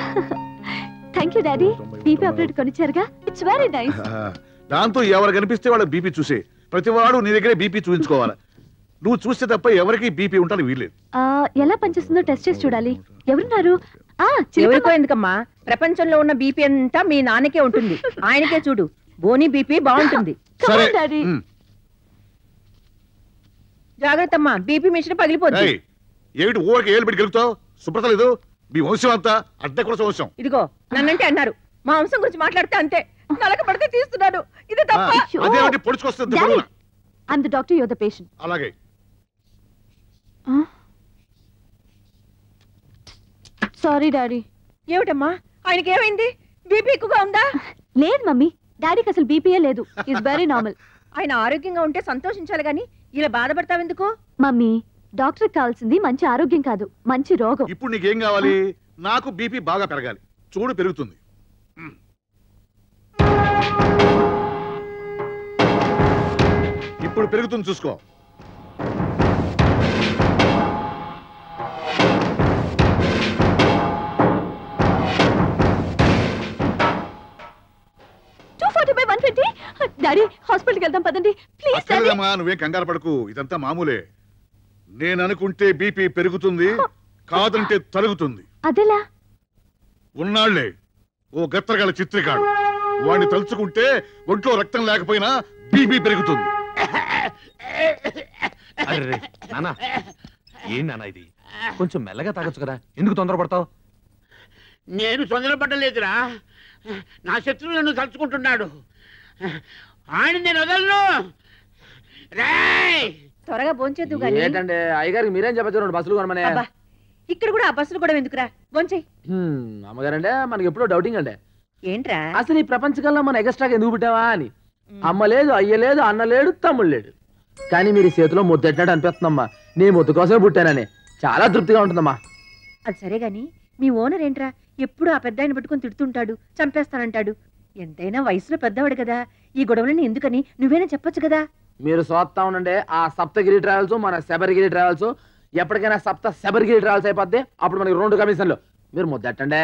Thank you daddy BP ఆపరేట్ కొనిచ్చారుగా it's very nice దాంతో ఎవరు కనిపిస్తే వాళ్ళ బీపీ చూసే ప్రతివాడు నీ దగ్గరే బీపీ చూపించుకోవాలి నువ్వు చూస్తే తప్ప ఎవరికి బీపీ ఉంటాను వీల్లేదు ఎలా పనిచేస్తుందో టెస్ట్ చేసి చూడాలి ఎవరున్నారు ఆ చిలకమ్మ. ఎవరికో ఎందుకమ్మా ప్రపంచంలో ఉన్న బీపీ అంతా మీ నాన్నకే ఉంటుంది ఆయనకే చూడు బోని బీపీ బాగుంటుంది Come సరే on, daddy. ఉమ్. జాగ్రత్త అమ్మా బీపీ మిషన్ పగిలిపోద్ది ఏయ్, ఏమిటి ఊరికి ఏళ్ళు పెట్టి గెలుగుతావు శుభ్రత లేదు మీ వంశం అంతా అడ్డ కూడా వంశం ఇదిగో నన్నంటే అన్నారు మా వంశం గురించి మాట్లాడితే అంతే నలక పడితే తీస్తున్నాడు ఇది ఆ, తప్ప అయ్యో. అదేమిటి పొడుచుకొస్తుంది Daddy, పొడుగున. I'm the doctor, you're the patient. అలాగే సారీ డాడీ ఏమిటమ్మా ఆయనకి ఏమైంది బీపీ ఎక్కువగా ఉందా లేదు మమ్మీ డాడీకి అసలు బీపీఏ లేదు ఇస్ వెరీ నార్మల్ ఆయన ఆరోగ్యంగా ఉంటే సంతోషించాలి గాని ఇలా బాధపడతావెందుకు మమ్మీ డాక్టర్ కావాల్సింది మంచి ఆరోగ్యం కాదు మంచి రోగం ఇప్పుడు నీకేం కావాలి నాకు బీపీ బాగా పెరగాలి చూడు పెరుగుతుంది ఉమ్. ఇప్పుడు పెరుగుతుంది చూసుకో two forty by one twenty daddy హాస్పిటల్కి వెళ్దాం పదండి ప్లీజ్ డాడీ అక్కర్లేదమ్మా నువ్వేం కంగారు పడకు ఇదంతా మామూలే నేను అనుకుంటే బీపీ పెరుగుతుంది కాదంటే తరుగుతుంది అదెలా ఉన్నాళ్లే ఓ గత్తరగల చిత్రికాడు వాడిని తలుచుకుంటే ఒంట్లో రక్తం లేకపోయినా బీపీ పెరుగుతుంది అరే నానా ఏం నానా ఇది కొంచెం మెల్లగా తాగొచ్చు కదా ఎందుకు తొందరపడతావు నేను తొందరపడలేదురా నా శత్రువు నన్ను తలుచుకుంటున్నాడు ఆయన నేను వదలను రేయ్ త్వరగా భోంచేద్దు గాని ఏంటంటే అయ్యగారికి మీరేం చెప్పచ్చు రెండు బస్సులు కొనమనే అబ్బా ఇక్కడ కూడా ఆ బస్సులు కూడా ఎందుకురా భోంచేయ్ హ్మ్, అమ్మగారంటే మనకి ఎప్పుడో డౌటింగ్ అంటే ఏంట్రా అసలు ఈ ప్రపంచకంలో మన ఎగస్ట్రాగా ఎందుకు పుట్టావా అని అమ్మ లేదు అయ్య లేదు అన్న లేడు తమ్ముడు లేడు కానీ మీరు ఈ చేతిలో ముద్దెట్టినట్టు అనిపిస్తుందమ్మా నీ ముద్దు కోసమే పుట్టానని చాలా తృప్తిగా ఉంటుందమ్మా అది సరే గాని మీ ఓనర్ ఏంట్రా ఎప్పుడు ఆ పెద్ద ఆయన పట్టుకొని తిడుతుంటాడు చంపేస్తానంటాడు ఎంతైనా వయసులో పెద్దవాడు కదా ఈ గొడవలని ఎందుకని నువ్వేనా చెప్పొచ్చు కదా మీరు చూస్తా ఉండండి ఆ సప్తగిరి ట్రావెల్స్ మన శబరిగిరి ట్రావెల్స్ ఎప్పటికైనా సప్త శబరిగిరి ట్రావెల్స్ అయిపోద్ది అప్పుడు మనకి రెండు కమిషన్లు మీరు ముద్దెట్టండి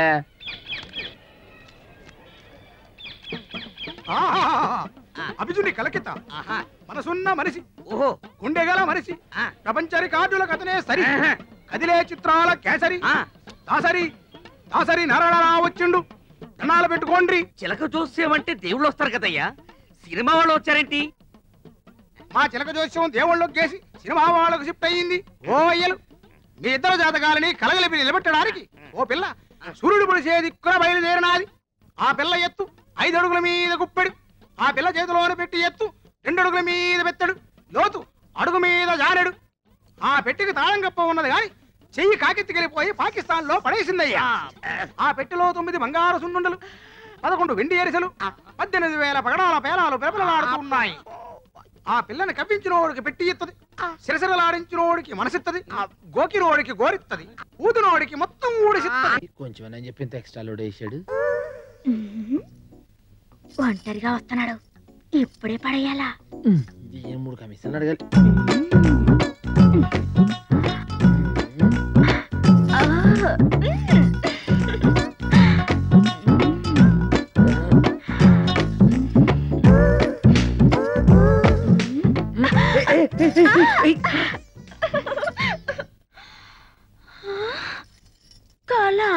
అభిజుని కలకిత మనసున్న మనిషి ఓహో గుండెగల మనిషి ఆ. ప్రపంచ రికార్డుల కథనే సరి ఆహా. కదిలే చిత్రాల కేసరి ఆ, దాసరి దాసరి నరళరా వచ్చిండు కన్నాలు పెట్టుకోండి చిలక చూసేమంటే దేవుళ్ళు వస్తారు కదయ్యా సినిమా వాళ్ళు వచ్చారేంటి మా చిలక జోస్యం దేవుళ్ళకి కేసి సినిమా వాళ్ళకు షిఫ్ట్ అయ్యింది ఓ అయ్యలు మీ ఇద్దరు జాతకాలని కలగలిపి నిలబెట్టడానికి ఓ పిల్ల సూర్యుడు పొడిసే దిక్కున బయలుదేరినాది ఆ పిల్ల ఎత్తు ఐదు అడుగుల మీద గుప్పెడు ఆ పిల్ల చేతిలోన పెట్టి ఎత్తు రెండు అడుగుల మీద పెత్తడు లోతు అడుగు మీద జానెడు ఆ పెట్టికి తాళం కప్ప ఉన్నది గాని చెయ్యి కాకెత్తికెళ్ళిపోయి పాకిస్తాన్ లో పడేసిందయ్యా ఆ పెట్టెలో తొమ్మిది బంగారు సున్నుండలు పదకొండు వెండి ఎరిసెలు పద్దెనిమిది వేల పగడాల పేలాలు పెరపలలాడుతూ ఉన్నాయి ఆ పిల్లని కవ్వించినోడికి పెట్టి ఇత్తది సిరసిరలాడించినోడికి మనసిత్తది గోకినోడికి గోరిత్తది ఊదినోడికి మొత్తం ఊడిసిత్తది కొంచెం అని చెప్పి ఇంత ఎక్స్ట్రా లోడ్ వేసాడు ఒంటరిగా వస్తున్నాడు ఇప్పుడే పడేయాలా దీని మూడు కమిషన్లు అడగాలి కళ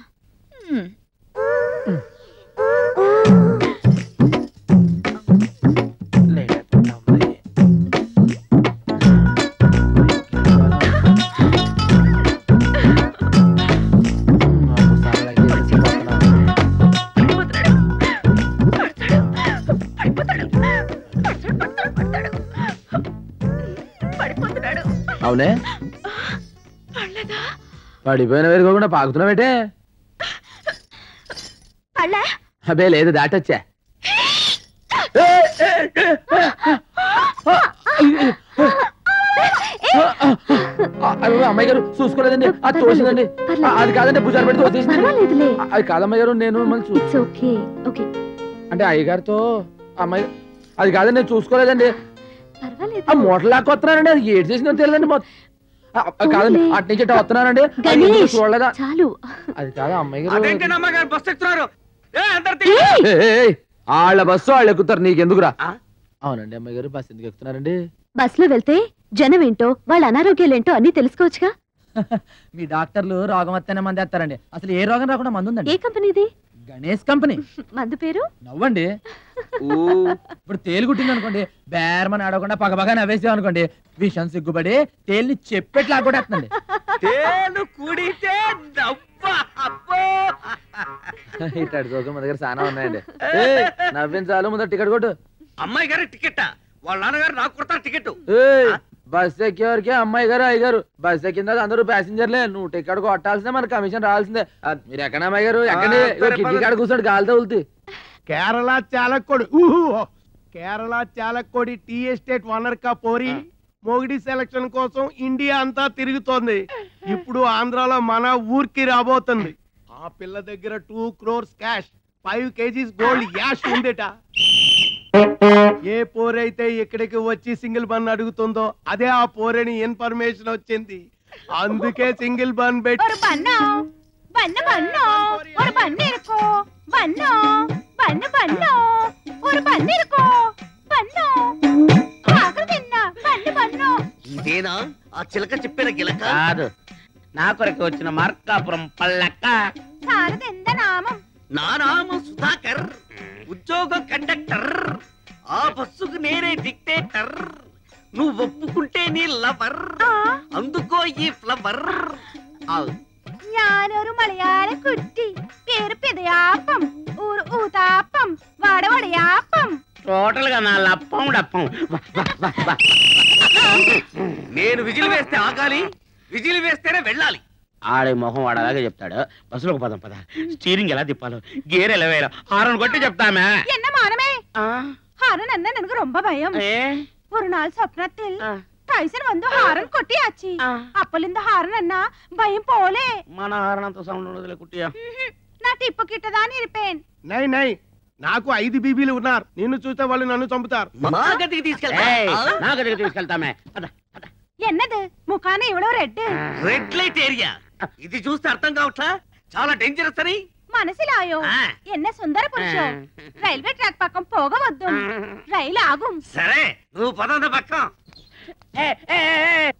పడిపోతున్నాడు అవునే పడలేదా పడిపోయిన వేరుకోకుండా పాకుతున్నావేటే పడలే అబే లేదు దాటొచ్చా అయ్యో, అమ్మాయి గారు చూసుకోలేదండి అది తోసిందండి ఆ, అది కాదండి భుజాలు పెట్టి తోసేసింది పర్వాలేదులే ఆ, అది కాదమ్మాయి గారు నేను మిమ్మల్ని చూ ఇట్స్ ఓకే ఓకే అంటే అయ్యగారితో అమ్మాయి అది కాదండి నేను చూసుకోలేదండి పర్వాలేదు ఆ మూటలు లాక్కొస్తున్నానండి అది ఏడు చేసిందో తెలియదండి మొత్తం ఆ, కాదండి అటు నుంచి ఇటు వస్తున్నానండి అది ఎందుకు గణేష్ చూడలేదా చాలు అది కాదు అమ్మాయి గారు అదేంటి అమ్మగారు బస్ ఎక్కుతున్నారు ఏ అందరు ఏయ్! ఏయ్, ఏయ్, ఏయ్, వాళ్ళ బస్సు వాళ్ళు ఎక్కుతారు నీకెందుకురా ఆ? అవునండి అమ్మాయి గారు బస్సు ఎందుకు ఎక్కుతున్నారండి బస్ లో వెళ్తే జనం ఏంటో వాళ్ళ అనారోగ్యాలేంటో అన్ని తెలుసుకోవచ్చుగా మీ డాక్టర్లు రోగం వస్తేనే మంది వేస్తారండి అసలు ఏ రోగం రాకుండా మందు ఏ ఉందండి కంపెనీది గణేష్ కంపెనీ మందు పేరు నవ్వండి ఇప్పుడు తేలు కుట్టింది అనుకోండి బేరమని ఆడకుండా పగపగా నవ్వేసాం అనుకోండి విషం సిగ్గుపడి తేలిని చెప్పెట్లు ఆగొట్టేస్తుందండి తేలు కుడితే నవ్వ అబ్బో ఇట్లాంటి జోకులు మా దగ్గర చాలా ఉన్నాయండి ఏయ్, నవ్వించాలు ముందర టికెట్ కొట్టు అమ్మాయి గారి టికెట్ వాళ్ళ నాన్నగారు నాకు కొడతారు టికెట్ ఏయ్, బస్ ఎక్కేవరకే అమ్మాయి గారు అయ్యగారు బస్ ఎక్కిన తర్వాత అందరూ ప్యాసింజర్లే నువ్వు టికెట్ కొట్టాల్సిందే మన కమిషన్ రావాల్సిందే ఆ, మీరు ఎక్కడ అమ్మాయి గారు ఎక్కడ ఆ, సరే, కిటికీ పదండి. కాడ కూర్చోండి గాలి తగులుతుంది కేరళ చాలక్కోడి ఊహు Kerala Chalakudy tea estate owner కా పోరి మొగిడి సెలక్షన్ కోసం ఇండియా అంతా తిరుగుతోంది ఇప్పుడు ఆంధ్రాలో మన ఊరికి రాబోతుంది ఆ పిల్ల దగ్గర two crores cash five KGs gold యాష్ ఉందిట ఏ పోరైతే ఇక్కడికి వచ్చి సింగిల్ బన్ అడుగుతుందో అదే ఆ పోరని ఇన్ఫర్మేషన్ వచ్చింది అందుకే సింగిల్ బన్ పెట్టి ஒரு பண்ணம் பண்ண பண்ணம் ஒரு பண்ணு இருக்கும் பண்ணம் பண்ணு பண்ணம் ஒரு பண்ணு இருக்கும் பண்ணம் ఆకలి తిన్నా పన్ను పన్ను ఇదేనా ఆ చిలక చెప్పిన గిలక కాదు నా కొరకు వచ్చిన మార్కాపురం పల్లక్క సారదెంద నామం నా నామం సుధాకర్ ఉద్యోగం కండక్టర్ ఆ బస్సుకు నేనే డిక్టేటర్ నువ్వు ఒప్పుకుంటే నీ లవర్ అందుకో ఈ ఫ్లవర్ ഞാനൊരു മലയാള കുട്ടി പേര് പിതയാപ്പം ഊര് ഊതാപ്പം വടവടയാപ്പം టోటల్ గా నా లప్పం డప్పం వా, వా, వా, వా. నేను విజిల్ వేస్తే ఆగాలి విజిల్ వేస్తేనే వెళ్ళాలి ఆడే మొహం వాడు అలాగే చెప్తాడు బస్సులోకి పదం పద స్టీరింగ్ ఎలా తిప్పాలో గేర్ ఎలా వేయాలో హారన్ కొట్టి చెప్తామే என்ன மானமே ఆ, ஹாரன் அண்ணன் எனக்கு ரொம்ப பயம் ఏ? ஒரு நாள் சொப்னத்தில் ఆ, டைசன் வந்து ஹாரன் கொட்டியாச்சு ఆ. அப்பலிருந்து ஹாரன் அண்ணா பயம் போலே మన హారన్ అంత సౌండ్ ఉండదులే కుట్టియా ம்ஹும். நான் டிப்பு கிட்டதான் இருப்பேன் నై నై నాకు ఐదు బీబీలు ఉన్నారు నిన్ను చూస్తే వాళ్ళు నన్ను చంపుతారు మా గదికి తీసుకెళ్తా ఏయ్, నా గదికి తీసుకెళ్తామే పద పద என்னது முக்கான இவ்வளவு ரெட்டு రెడ్ లైట్ ఏరియా ఇది చూస్తే అర్థం కావట్లా చాలా డేంజరస్ అని మనసిలాయో ఆ. என்ன సుందర పురుషం రైల్వే ట్రాక్ పక్కం పోగవద్దు రైలు ఆగుం సరే నువ్వు పదంద పక్కం ఏ, ఏ, ఏ, ఏ,